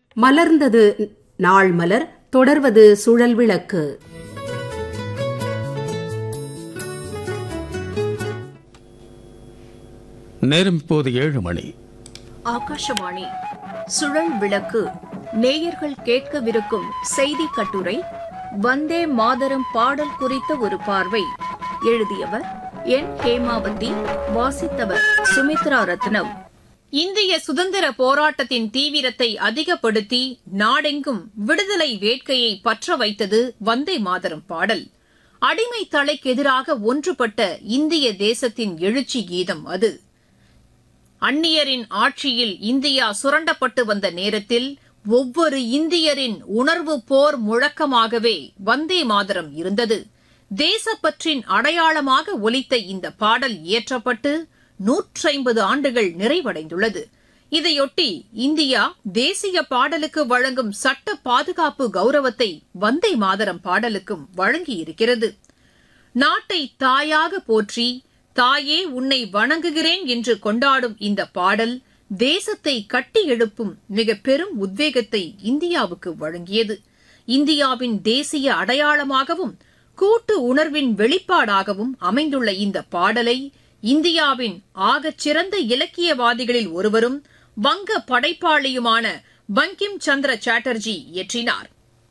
மலர்ந்தது நாள் மலர் தொடர்வது சுழல் விளக்கு நேரம் இப்போது ஏழு மணி ஆகாஷவாணி சுழல் விளக்கு நேயர்கள் கேட்கவிருக்கும் செய்தி கட்டுரை வந்தே மாதரம் பாடல் குறித்த ஒரு பார்வை எழுதியவர் என் ஹேமாவதி வாசித்தவர் சுமித்ரா ரத்னம் இந்திய சுதந்திர போராட்டத்தின் தீவிரத்தை அதிகப்படுத்தி நாடெங்கும் விடுதலை வேட்கையை பற்ற வைத்தது வந்தே மாதரம் பாடல் அடிமை தலைக்கு எதிராக ஒன்றுபட்ட இந்திய தேசத்தின் எழுச்சி கீதம் அது அந்நியரின் ஆட்சியில் இந்தியா சுரண்டப்பட்டு வந்த நேரத்தில் ஒவ்வொரு இந்தியரின் உணர்வு போர் முழக்கமாகவே வந்தே மாதரம் இருந்தது தேசப்பற்றின் அடையாளமாக ஒலித்த இந்த பாடல் இயற்றப்பட்டு நூற்றைம்பது ஆண்டுகள் நிறைவடைந்துள்ளது இதையொட்டி இந்தியா தேசிய பாடலுக்கு வழங்கும் சட்ட பாதுகாப்பு கௌரவத்தை வந்தே மாதரம் பாடலுக்கும் வழங்கியிருக்கிறது நாட்டை தாயாக போற்றி தாயே உன்னை வணங்குகிறேன் என்று கொண்டாடும் இந்த பாடல் தேசத்தை கட்டி எழுப்பும் மிக பெரும் உத்வேகத்தை இந்தியாவுக்கு வழங்கியது இந்தியாவின் தேசிய அடையாளமாகவும் கூட்டு உணர்வின் வெளிப்பாடாகவும் அமைந்துள்ள இந்த பாடலை இந்தியாவின் ஆகச் சிறந்த இலக்கியவாதிகளில் ஒருவரும் வங்க படைப்பாளியுமான பங்கிம் சந்திர சாட்டர்ஜி இயற்றினார்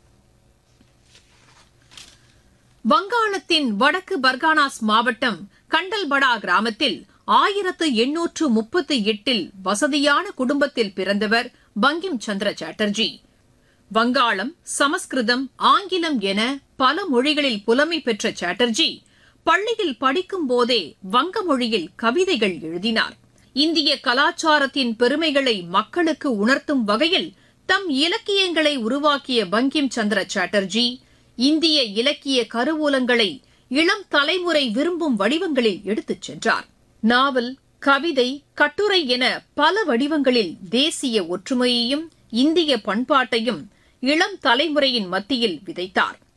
வங்காளத்தின் வடக்கு பர்கானாஸ் மாவட்டம் கண்டல்படா கிராமத்தில் ஆயிரத்து எண்ணூற்று முப்பத்தி எட்டில் வசதியான குடும்பத்தில் பிறந்தவர் பங்கிம் சந்திர சாட்டர்ஜி வங்காளம் சமஸ்கிருதம் ஆங்கிலம் என பல மொழிகளில் புலமை பெற்ற சாட்டர்ஜி பள்ளியில் படிக்கும் போதே வங்க மொழியில் கவிதைகள் எழுதினார் இந்திய கலாச்சாரத்தின் பெருமைகளை மக்களுக்கு உணர்த்தும் வகையில் தம் இலக்கியங்களை உருவாக்கிய பங்கிம் சந்திர சாட்டர்ஜி இந்திய இலக்கிய கருவூலங்களை இளம் தலைமுறை விரும்பும் வடிவங்களில் எடுத்துச் சென்றார் நாவல் கவிதை கட்டுரை என பல வடிவங்களில் தேசிய ஒற்றுமையையும் இந்திய பண்பாட்டையும் இளம் தலைமுறையின் மத்தியில் விதைத்தார்